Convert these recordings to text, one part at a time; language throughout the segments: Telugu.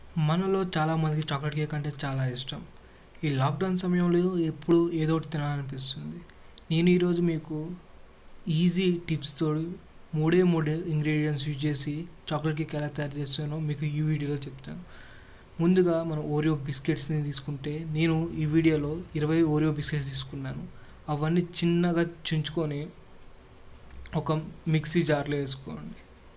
మనలో చాలామందికి చాక్లెట్ కేక్ అంటే చాలా ఇష్టం ఈ లాక్డౌన్ సమయంలో ఎప్పుడు ఏదో ఒకటి తినాలనిపిస్తుంది నేను ఈరోజు మీకు ఈజీ టిప్స్తో మూడే మూడు ఇంగ్రీడియంట్స్ యూజ్ చేసి చాక్లెట్ కేక్ ఎలా తయారు చేస్తానో మీకు ఈ వీడియోలో చెప్తాను ముందుగా మనం ఓరియో బిస్కెట్స్ని తీసుకుంటే నేను ఈ వీడియోలో ఇరవై ఓరియో బిస్కెట్స్ తీసుకున్నాను అవన్నీ చిన్నగా చుంచుకొని ఒక మిక్సీ జార్లో వేసుకోండి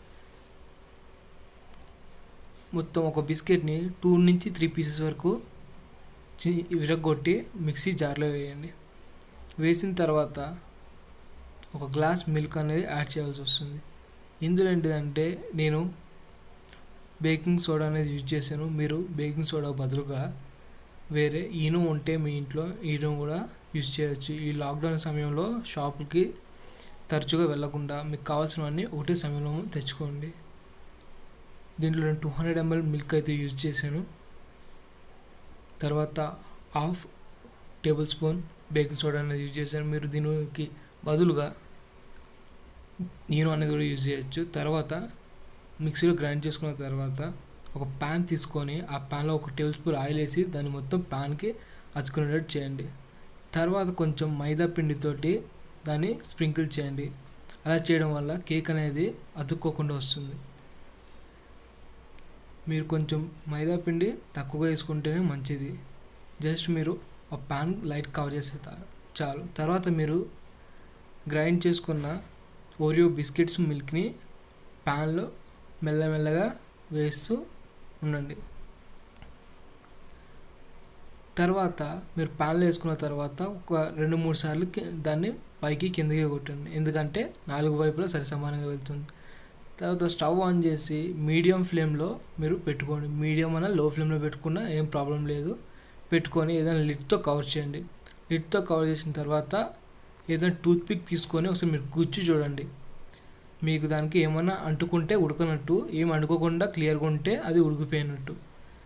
మొత్తం ఒక బిస్కెట్ని టూ నుంచి త్రీ పీసెస్ వరకు చి విరగొట్టి మిక్సీ జార్లో వేయండి వేసిన తర్వాత ఒక గ్లాస్ మిల్క్ అనేది యాడ్ చేయాల్సి వస్తుంది ఇందులో ఏంటిదంటే నేను బేకింగ్ సోడా అనేది యూజ్ చేశాను మీరు బేకింగ్ సోడా బదులుగా వేరే ఈనో ఉంటే మీ ఇంట్లో ఈనో కూడా యూజ్ చేయొచ్చు ఈ లాక్డౌన్ సమయంలో షాపుకి తరచుగా వెళ్ళకుండా మీకు కావాల్సినవన్నీ ఒకటే సమయంలో తెచ్చుకోండి దీంట్లో నేను టూ హండ్రెడ్ ఎంఎల్ మిల్క్ అయితే యూజ్ చేశాను తర్వాత half tablespoon baking soda అనేది యూజ్ చేశాను మీరు దీనికి బదులుగా నేను అనేది కూడా యూజ్ చేయొచ్చు తర్వాత మిక్సీలో గ్రైండ్ చేసుకున్న తర్వాత ఒక ప్యాన్ తీసుకొని ఆ ప్యాన్లో ఒక టేబుల్ స్పూన్ ఆయిల్ వేసి దాన్ని మొత్తం ప్యాన్కి అతుకునేటట్టు చేయండి తర్వాత కొంచెం మైదా పిండితోటి దాన్ని స్ప్రింకిల్ చేయండి అలా చేయడం వల్ల కేక్ అనేది అతుక్కోకుండా వస్తుంది మీరు కొంచెం మైదా పిండి తక్కువగా వేసుకుంటేనే మంచిది జస్ట్ మీరు ఆ ప్యాన్ లైట్ కవర్ చేస్తే చాలు తర్వాత మీరు గ్రైండ్ చేసుకున్న ఓరియో బిస్కెట్స్ మిల్క్ని ప్యాన్లో మెల్లమెల్లగా వేస్తూ ఉండండి తర్వాత మీరు ప్యాన్లో వేసుకున్న తర్వాత ఒక రెండు మూడు సార్లు దాన్ని పైకి కిందకి కొట్టండి ఎందుకంటే నాలుగు వైపులా సరి సమానంగా వెళ్తుంది తర్వాత స్టవ్ ఆన్ చేసి మీడియం ఫ్లేమ్లో మీరు పెట్టుకోండి మీడియం అన్న లో ఫ్లేమ్లో పెట్టుకున్నా ఏం ప్రాబ్లం లేదు పెట్టుకొని ఏదైనా లిడ్తో కవర్ చేయండి లిడ్తో కవర్ చేసిన తర్వాత ఏదైనా టూత్పిక్ తీసుకొని ఒకసారి మీరు గుచ్చి చూడండి మీకు దానికి ఏమైనా అంటుకుంటే ఉడకనట్టు ఏం అంటుకోకుండా క్లియర్గా ఉంటే అది ఉడికిపోయినట్టు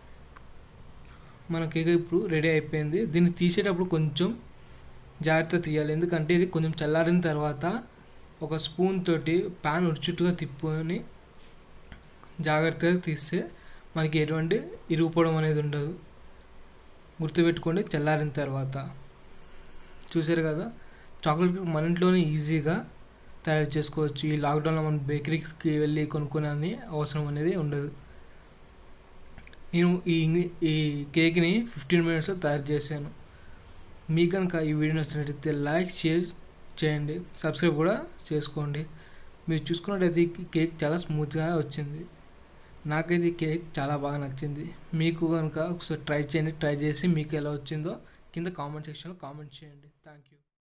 మన కేక్ ఇప్పుడు రెడీ అయిపోయింది దీన్ని తీసేటప్పుడు కొంచెం జాగ్రత్త తీయాలి ఎందుకంటే ఇది కొంచెం చల్లారిన తర్వాత ఒక స్పూన్ తోటి ప్యాన్ ఉడుచుట్టుగా తిప్పుకొని జాగ్రత్తగా తీస్తే మనకి ఎటువంటి ఇరుగుపోవడం అనేది ఉండదు గుర్తుపెట్టుకోండి చల్లారిన తర్వాత చూసారు కదా చాక్లెట్ మన ఇంట్లోనే ఈజీగా తయారు చేసుకోవచ్చు ఈ లాక్డౌన్లో మనం బేకరీకి వెళ్ళి కొనుక్కునే అవసరం అనేది ఉండదు నేను ఈ ఈ కేక్ని ఫిఫ్టీన్ మినిట్స్లో తయారు చేశాను మీకు కనుక ఈ వీడియో నచ్చినట్లయితే లైక్ షేర్ చేయండి సబ్స్క్రైబ్ కూడా చేసుకోండి మీరు చూసుకున్నట్టయితే కేక్ చాలా స్మూత్గా వచ్చింది నాకైతే కేక్ చాలా బాగా నచ్చింది మీకు కనుక ఒకసారి ట్రై చేయండి ట్రై చేసి మీకు ఎలా వచ్చిందో కింద కామెంట్ సెక్షన్లో కామెంట్ చేయండి థ్యాంక్ యూ